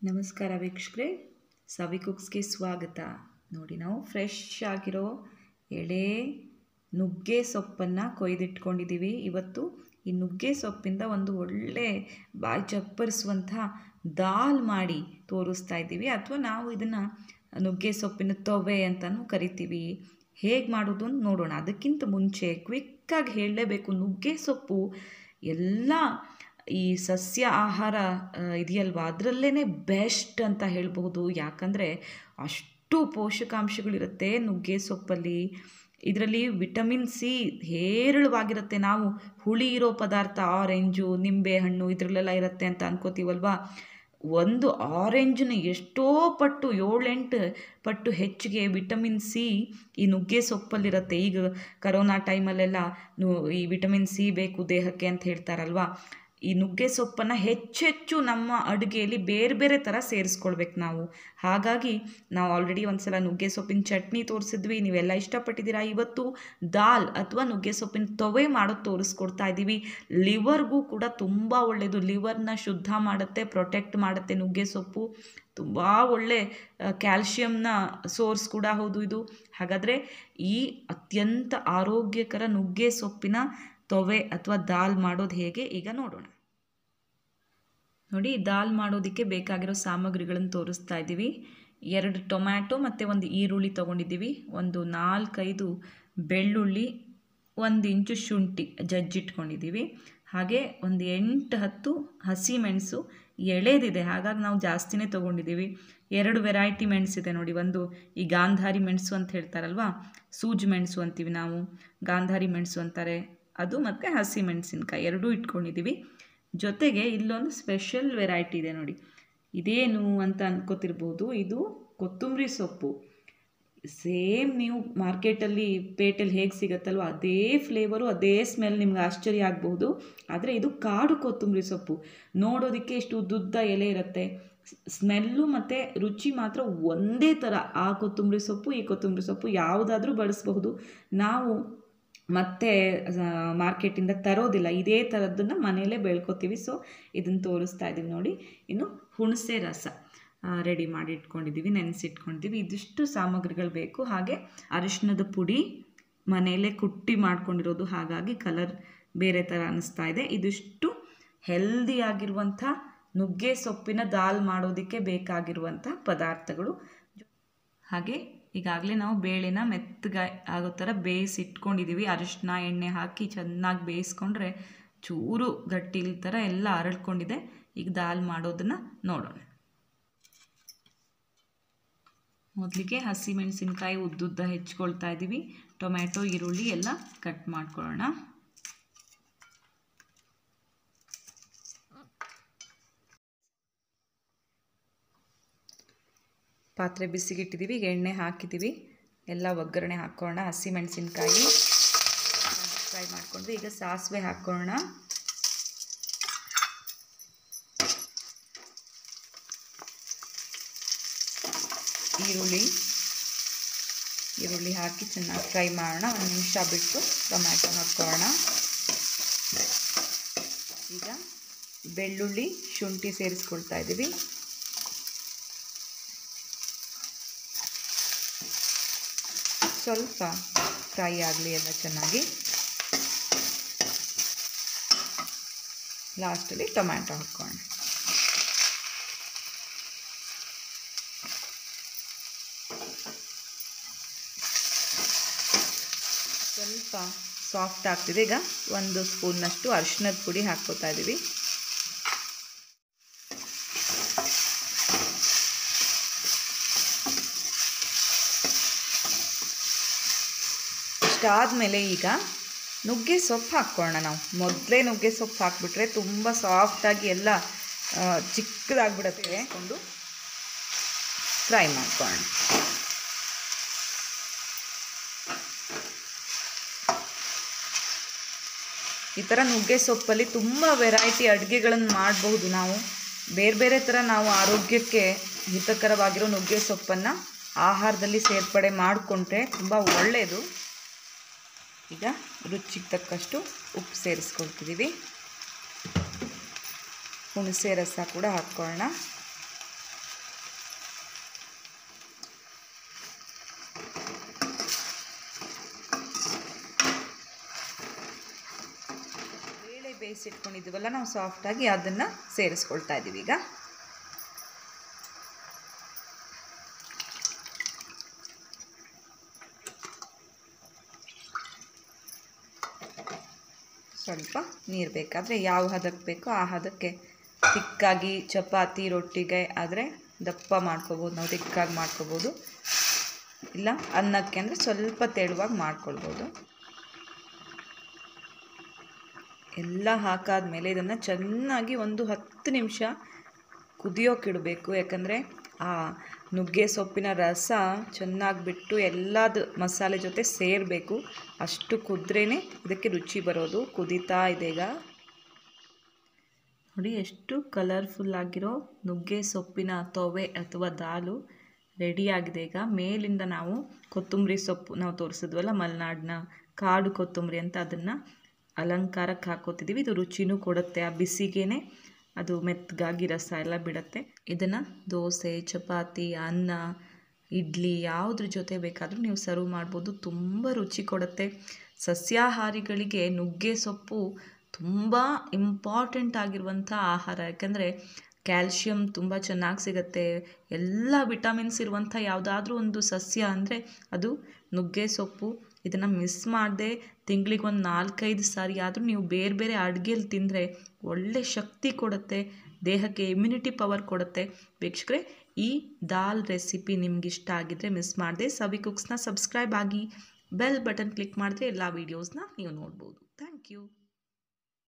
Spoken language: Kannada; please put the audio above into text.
ನಮಸ್ಕಾರ ವೀಕ್ಷಕರೇ ಸವಿ ಕುಕ್ಸ್ಗೆ ಸ್ವಾಗತ ನೋಡಿ ನಾವು ಫ್ರೆಶ್ ಆಗಿರೋ ಎಳೆ ನುಗ್ಗೆ ಸೊಪ್ಪನ್ನು ಕೊಯ್ದಿಟ್ಕೊಂಡಿದ್ದೀವಿ ಇವತ್ತು ಈ ನುಗ್ಗೆ ಸೊಪ್ಪಿಂದ ಒಂದು ಒಳ್ಳೆ ಬಾಯಿ ಚಪ್ಪರಿಸುವಂಥ ದಾಲ್ ಮಾಡಿ ತೋರಿಸ್ತಾ ಇದ್ದೀವಿ ಅಥವಾ ನಾವು ಇದನ್ನು ನುಗ್ಗೆ ಸೊಪ್ಪಿನ ತೊವೆ ಅಂತಲೂ ಕರಿತೀವಿ ಹೇಗೆ ಮಾಡೋದು ಅಂತ ನೋಡೋಣ ಅದಕ್ಕಿಂತ ಮುಂಚೆ ಕ್ವಿಕ್ಕಾಗಿ ಹೇಳಲೇಬೇಕು ನುಗ್ಗೆ ಸೊಪ್ಪು ಎಲ್ಲ ಈ ಸಸ್ಯ ಆಹಾರ ಆ, ಇದೆಯಲ್ವಾ ಅದರಲ್ಲೇ ಬೆಸ್ಟ್ ಅಂತ ಹೇಳ್ಬಹುದು ಯಾಕಂದರೆ ಅಷ್ಟು ಪೋಷಕಾಂಶಗಳಿರುತ್ತೆ ನುಗ್ಗೆ ಸೊಪ್ಪಲ್ಲಿ ಇದರಲ್ಲಿ ವಿಟಮಿನ್ ಸಿ ಹೇರಳವಾಗಿರುತ್ತೆ ನಾವು ಹುಳಿ ಇರೋ ಪದಾರ್ಥ ಆರೆಂಜು ನಿಂಬೆ ಹಣ್ಣು ಇದರಲ್ಲೆಲ್ಲ ಇರುತ್ತೆ ಅಂತ ಅನ್ಕೋತೀವಲ್ವಾ ಒಂದು ಆರೆಂಜ್ನ ಎಷ್ಟೋ ಪಟ್ಟು ಏಳೆಂಟು ಪಟ್ಟು ಹೆಚ್ಚಿಗೆ ವಿಟಮಿನ್ ಸಿ ಈ ನುಗ್ಗೆ ಸೊಪ್ಪಲ್ಲಿರುತ್ತೆ ಈಗ ಕರೋನಾ ಟೈಮಲ್ಲೆಲ್ಲ ನು ಈ ವಿಟಮಿನ್ ಸಿ ಬೇಕು ದೇಹಕ್ಕೆ ಅಂತ ಹೇಳ್ತಾರಲ್ವಾ ಈ ನುಗ್ಗೆ ಸೊಪ್ಪನ್ನು ಹೆಚ್ಚೆಚ್ಚು ನಮ್ಮ ಅಡುಗೆಯಲ್ಲಿ ಬೇರೆ ಬೇರೆ ಥರ ಸೇರಿಸ್ಕೊಳ್ಬೇಕು ನಾವು ಹಾಗಾಗಿ ನಾವು ಆಲ್ರೆಡಿ ಒಂದ್ಸಲ ನುಗ್ಗೆ ಸೊಪ್ಪಿನ ಚಟ್ನಿ ತೋರಿಸಿದ್ವಿ ನೀವೆಲ್ಲ ಇಷ್ಟಪಟ್ಟಿದ್ದೀರಾ ಇವತ್ತು ದಾಲ್ ಅಥವಾ ನುಗ್ಗೆ ಸೊಪ್ಪಿನ ತೊವೆ ಮಾಡೋದು ತೋರಿಸ್ಕೊಡ್ತಾ ಇದ್ದೀವಿ ಲಿವರ್ಗೂ ಕೂಡ ತುಂಬ ಒಳ್ಳೆಯದು ಲಿವರ್ನ ಶುದ್ಧ ಮಾಡುತ್ತೆ ಪ್ರೊಟೆಕ್ಟ್ ಮಾಡುತ್ತೆ ನುಗ್ಗೆ ಸೊಪ್ಪು ತುಂಬ ಒಳ್ಳೆ ಕ್ಯಾಲ್ಶಿಯಂನ ಸೋರ್ಸ್ ಕೂಡ ಹೌದು ಇದು ಹಾಗಾದರೆ ಈ ಅತ್ಯಂತ ಆರೋಗ್ಯಕರ ನುಗ್ಗೆ ಸೊಪ್ಪಿನ ತೊವೆ ಅಥವಾ ದಾಲ್ ಮಾಡೋದು ಹೇಗೆ ಈಗ ನೋಡೋಣ ನೋಡಿ ದಾಲ್ ಮಾಡೋದಕ್ಕೆ ಬೇಕಾಗಿರೋ ಸಾಮಗ್ರಿಗಳನ್ನು ತೋರಿಸ್ತಾ ಇದ್ದೀವಿ ಎರಡು ಟೊಮ್ಯಾಟೊ ಮತ್ತು ಒಂದು ಈರುಳ್ಳಿ ತೊಗೊಂಡಿದ್ದೀವಿ ಒಂದು ನಾಲ್ಕೈದು ಬೆಳ್ಳುಳ್ಳಿ ಒಂದು ಇಂಚು ಶುಂಠಿ ಜಜ್ಜಿಟ್ಕೊಂಡಿದ್ದೀವಿ ಹಾಗೆ ಒಂದು ಎಂಟು ಹತ್ತು ಹಸಿ ಮೆಣಸು ಎಳೆದಿದೆ ಹಾಗಾಗಿ ನಾವು ಜಾಸ್ತಿನೇ ತೊಗೊಂಡಿದ್ದೀವಿ ಎರಡು ವೆರೈಟಿ ಮೆಣಸಿದೆ ನೋಡಿ ಒಂದು ಈ ಗಾಂಧಾರಿ ಮೆಣಸು ಅಂತ ಹೇಳ್ತಾರಲ್ವಾ ಸೂಜಿ ಮೆಣಸು ಅಂತೀವಿ ನಾವು ಗಾಂಧಾರಿ ಮೆಣಸು ಅಂತಾರೆ ಅದು ಮತ್ತು ಹಸಿ ಮೆಣಸಿನ್ಕಾಯಿ ಎರಡೂ ಇಟ್ಕೊಂಡಿದ್ದೀವಿ ಜೊತೆಗೆ ಇಲ್ಲೊಂದು ಸ್ಪೆಷಲ್ ವೆರೈಟಿ ಇದೆ ನೋಡಿ ಇದೇನು ಅಂತ ಅನ್ಕೋತಿರ್ಬೋದು ಇದು ಕೊತ್ತಂಬರಿ ಸೊಪ್ಪು ಸೇಮ್ ನೀವು ಮಾರ್ಕೆಟಲ್ಲಿ ಪೇಟೆಲ್ಲಿ ಹೇಗೆ ಸಿಗುತ್ತಲ್ವ ಅದೇ ಫ್ಲೇವರು ಅದೇ ಸ್ಮೆಲ್ ನಿಮ್ಗೆ ಆಶ್ಚರ್ಯ ಆಗಬಹುದು ಆದರೆ ಇದು ಕಾಡು ಕೊತ್ತಂಬರಿ ಸೊಪ್ಪು ನೋಡೋದಕ್ಕೆ ಇಷ್ಟು ಉದ್ದುದ್ದ ಎಲೆ ಇರುತ್ತೆ ಸ್ಮೆಲ್ಲು ಮತ್ತು ರುಚಿ ಮಾತ್ರ ಒಂದೇ ಥರ ಆ ಕೊತ್ತಂಬರಿ ಸೊಪ್ಪು ಈ ಕೊತ್ತಂಬರಿ ಸೊಪ್ಪು ಯಾವುದಾದ್ರೂ ಬಳಸಬಹುದು ನಾವು ಮತ್ತೆ ಮಾರ್ಕೆಟಿಂದ ತರೋದಿಲ್ಲ ಇದೇ ಥರದ್ದನ್ನು ಮನೆಯಲ್ಲೇ ಬೆಳ್ಕೊತೀವಿ ಸೊ ಇದನ್ನು ತೋರಿಸ್ತಾ ಇದ್ದೀವಿ ನೋಡಿ ಇನ್ನು ಹುಣಸೆ ರಸ ರೆಡಿ ಮಾಡಿ ಇಟ್ಕೊಂಡಿದ್ದೀವಿ ನೆನೆಸಿಟ್ಕೊಂಡಿದ್ದೀವಿ ಇದಿಷ್ಟು ಸಾಮಗ್ರಿಗಳು ಬೇಕು ಹಾಗೆ ಅರಿಶಿಣದ ಪುಡಿ ಮನೆಯಲ್ಲೇ ಕುಟ್ಟಿ ಮಾಡ್ಕೊಂಡಿರೋದು ಹಾಗಾಗಿ ಕಲರ್ ಬೇರೆ ಥರ ಅನ್ನಿಸ್ತಾ ಇದೆ ಇದಿಷ್ಟು ಹೆಲ್ದಿಯಾಗಿರುವಂಥ ನುಗ್ಗೆ ಸೊಪ್ಪಿನ ದಾಲ್ ಮಾಡೋದಕ್ಕೆ ಬೇಕಾಗಿರುವಂಥ ಪದಾರ್ಥಗಳು ಹಾಗೆ ಈಗಾಗಲೇ ನಾವು ಬೇಳೆನ ಮೆತ್ತಗೆ ಆಗೋ ಥರ ಬೇಯಿಸಿ ಇಟ್ಕೊಂಡಿದ್ದೀವಿ ಅರಿಶಿನ ಎಣ್ಣೆ ಹಾಕಿ ಚೆನ್ನಾಗಿ ಬೇಯಿಸ್ಕೊಂಡ್ರೆ ಚೂರು ಗಟ್ಟಿ ಇಲ್ ಥರ ಎಲ್ಲ ಅರಳ್ಕೊಂಡಿದೆ ಈಗ ದಾಲ್ ಮಾಡೋದನ್ನು ನೋಡೋಣ ಮೊದಲಿಗೆ ಹಸಿ ಮೆಣಸಿನ್ಕಾಯಿ ಉದ್ದುದ್ದ ಹೆಚ್ಕೊಳ್ತಾ ಇದ್ದೀವಿ ಟೊಮ್ಯಾಟೊ ಈರುಳ್ಳಿ ಎಲ್ಲ ಕಟ್ ಮಾಡ್ಕೊಳ್ಳೋಣ ಪಾತ್ರೆ ಬಿಸಿಗಿಟ್ಟಿದ್ದೀವಿ ಈಗ ಎಣ್ಣೆ ಹಾಕಿದ್ದೀವಿ ಎಲ್ಲ ಒಗ್ಗರಣೆ ಹಾಕ್ಕೊಳ್ಳೋಣ ಹಸಿ ಮೆಣಸಿನ್ಕಾಯಿ ಫ್ರೈ ಮಾಡ್ಕೊಂಡ್ವಿ ಈಗ ಸಾಸಿವೆ ಹಾಕ್ಕೊಳ್ಳೋಣ ಈರುಳ್ಳಿ ಈರುಳ್ಳಿ ಹಾಕಿ ಚೆನ್ನಾಗಿ ಫ್ರೈ ಮಾಡೋಣ ಒಂದು ನಿಮಿಷ ಬಿಟ್ಟು ಟೊಮ್ಯಾಟೊ ಹಾಕ್ಕೊಳ್ಳೋಣ ಈಗ ಬೆಳ್ಳುಳ್ಳಿ ಶುಂಠಿ ಸೇರಿಸ್ಕೊಳ್ತಾ ಇದ್ದೀವಿ ಸ್ವಲ್ಪ ಫ್ರೈ ಆಗಲಿ ಎಲ್ಲ ಚೆನ್ನಾಗಿ ಲಾಸ್ಟಲ್ಲಿ ಟೊಮ್ಯಾಟೊ ಹಾಕ್ಕೊಳ್ಳೋಣ ಸ್ವಲ್ಪ ಸಾಫ್ಟ್ ಆಗ್ತಿದೆ ಈಗ ಒಂದು ಸ್ಪೂನ್ನಷ್ಟು ಅರಿಶಿನದ ಪುಡಿ ಹಾಕ್ಕೋತಾ ಇದ್ದೀವಿ ಇಷ್ಟಾದಮೇಲೆ ಈಗ ನುಗ್ಗೆ ಸೊಪ್ಪು ಹಾಕ್ಕೊಳ್ಳೋಣ ನಾವು ಮೊದಲೇ ನುಗ್ಗೆ ಸೊಪ್ಪು ಹಾಕ್ಬಿಟ್ರೆ ತುಂಬ ಸಾಫ್ಟಾಗಿ ಎಲ್ಲ ಚಿಕ್ಕದಾಗ್ಬಿಡುತ್ತೆ ಕೊಂಡು ಫ್ರೈ ಮಾಡ್ಕೊಳ್ಳೋಣ ಈ ಥರ ನುಗ್ಗೆ ಸೊಪ್ಪಲ್ಲಿ ತುಂಬ ವೆರೈಟಿ ಅಡುಗೆಗಳನ್ನು ಮಾಡಬಹುದು ನಾವು ಬೇರೆ ಬೇರೆ ಥರ ನಾವು ಆರೋಗ್ಯಕ್ಕೆ ಹಿತಕರವಾಗಿರೋ ನುಗ್ಗೆ ಸೊಪ್ಪನ್ನು ಆಹಾರದಲ್ಲಿ ಸೇರ್ಪಡೆ ಮಾಡಿಕೊಂಡ್ರೆ ತುಂಬ ಒಳ್ಳೆಯದು ಈಗ ರುಚಿಗೆ ತಕ್ಕಷ್ಟು ಉಪ್ಪು ಸೇರಿಸ್ಕೊಳ್ತಿದ್ದೀವಿ ಹುಣಸೆ ರಸ ಕೂಡ ಹಾಕ್ಕೊಳ್ಳೋಣ ಬೇಯಿಸಿಟ್ಕೊಂಡಿದ್ದೀವಲ್ಲ ನಾವು ಸಾಫ್ಟಾಗಿ ಅದನ್ನು ಸೇರಿಸ್ಕೊಳ್ತಾ ಇದ್ದೀವಿ ಈಗ ಸ್ವಲ್ಪ ನೀರು ಬೇಕಾದರೆ ಯಾವ ಹದಕ್ಕೆ ಬೇಕೋ ಆ ಹದಕ್ಕೆ ತಿಕ್ಕಾಗಿ ಚಪಾತಿ ರೊಟ್ಟಿಗೆ ಆದರೆ ದಪ್ಪ ಮಾಡ್ಕೋಬೋದು ನಾವು ತಿಕ್ಕಾಗಿ ಮಾಡ್ಕೋಬೋದು ಇಲ್ಲ ಅನ್ನಕ್ಕೆ ಅಂದರೆ ಸ್ವಲ್ಪ ತೆಳುವಾಗಿ ಮಾಡ್ಕೊಳ್ಬೋದು ಎಲ್ಲ ಹಾಕಾದ್ಮೇಲೆ ಇದನ್ನು ಚೆನ್ನಾಗಿ ಒಂದು ಹತ್ತು ನಿಮಿಷ ಕುದಿಯೋಕ್ಕಿಡಬೇಕು ಯಾಕಂದರೆ ಆ ನುಗ್ಗೆ ಸೊಪ್ಪಿನ ರಸ ಚೆನ್ನಾಗಿ ಬಿಟ್ಟು ಎಲ್ಲದು ಮಸಾಲೆ ಜೊತೆ ಸೇರಬೇಕು ಅಷ್ಟು ಕುದ್ರೇ ಇದಕ್ಕೆ ರುಚಿ ಬರೋದು ಕುದೀತಾ ಇದೆ ಈಗ ನೋಡಿ ಎಷ್ಟು ಕಲರ್ಫುಲ್ ಆಗಿರೋ ನುಗ್ಗೆ ಸೊಪ್ಪಿನ ತೊವೆ ಅಥವಾ ದಾಲು ರೆಡಿಯಾಗಿದೆ ಈಗ ಮೇಲಿಂದ ನಾವು ಕೊತ್ತಂಬರಿ ಸೊಪ್ಪು ನಾವು ತೋರಿಸಿದ್ವಲ್ಲ ಮಲೆನಾಡಿನ ಕಾಡು ಕೊತ್ತಂಬರಿ ಅಂತ ಅದನ್ನು ಅಲಂಕಾರಕ್ಕೆ ಹಾಕೋತಿದ್ದೀವಿ ಇದು ರುಚಿನೂ ಕೊಡುತ್ತೆ ಆ ಬಿಸಿಗೇನೆ ಅದು ಮೆತ್ತಗಾಗಿ ರಸ ಎಲ್ಲ ಬಿಡುತ್ತೆ ಇದನ್ನು ದೋಸೆ ಚಪಾತಿ ಅನ್ನ ಇಡ್ಲಿ ಯಾವುದ್ರ ಜೊತೆ ಬೇಕಾದರೂ ನೀವು ಸರ್ವ್ ಮಾಡ್ಬೋದು ತುಂಬ ರುಚಿ ಕೊಡುತ್ತೆ ಸಸ್ಯಾಹಾರಿಗಳಿಗೆ ನುಗ್ಗೆ ಸೊಪ್ಪು ತುಂಬ ಇಂಪಾರ್ಟೆಂಟ್ ಆಗಿರುವಂಥ ಆಹಾರ ಯಾಕಂದರೆ ಕ್ಯಾಲ್ಶಿಯಂ ತುಂಬ ಚೆನ್ನಾಗಿ ಸಿಗುತ್ತೆ ಎಲ್ಲ ವಿಟಮಿನ್ಸ್ ಇರುವಂಥ ಯಾವುದಾದ್ರೂ ಒಂದು ಸಸ್ಯ ಅಂದರೆ ಅದು ನುಗ್ಗೆ ಸೊಪ್ಪು ಇದನ್ನು ಮಿಸ್ ಮಾಡದೆ ತಿಂಗಳಿಗೆ ಒಂದು ನಾಲ್ಕೈದು ಸಾರಿ ಆದರೂ ನೀವು ಬೇರೆ ಬೇರೆ ಅಡುಗೆಲಿ ತಿಂದರೆ ಒಳ್ಳೆ ಶಕ್ತಿ ಕೊಡುತ್ತೆ ದೇಹಕ್ಕೆ ಇಮ್ಯುನಿಟಿ ಪವರ್ ಕೊಡುತ್ತೆ ವೀಕ್ಷಕರೇ ಈ ದಾಲ್ ರೆಸಿಪಿ ನಿಮ್ಗೆ ಇಷ್ಟ ಆಗಿದ್ದರೆ ಮಿಸ್ ಮಾಡದೆ ಸವಿ ಕುಕ್ಸ್ನ ಸಬ್ಸ್ಕ್ರೈಬ್ ಆಗಿ ಬೆಲ್ ಬಟನ್ ಕ್ಲಿಕ್ ಮಾಡಿದ್ರೆ ಎಲ್ಲ ವೀಡಿಯೋಸ್ನ ನೀವು ನೋಡ್ಬೋದು ಥ್ಯಾಂಕ್ ಯು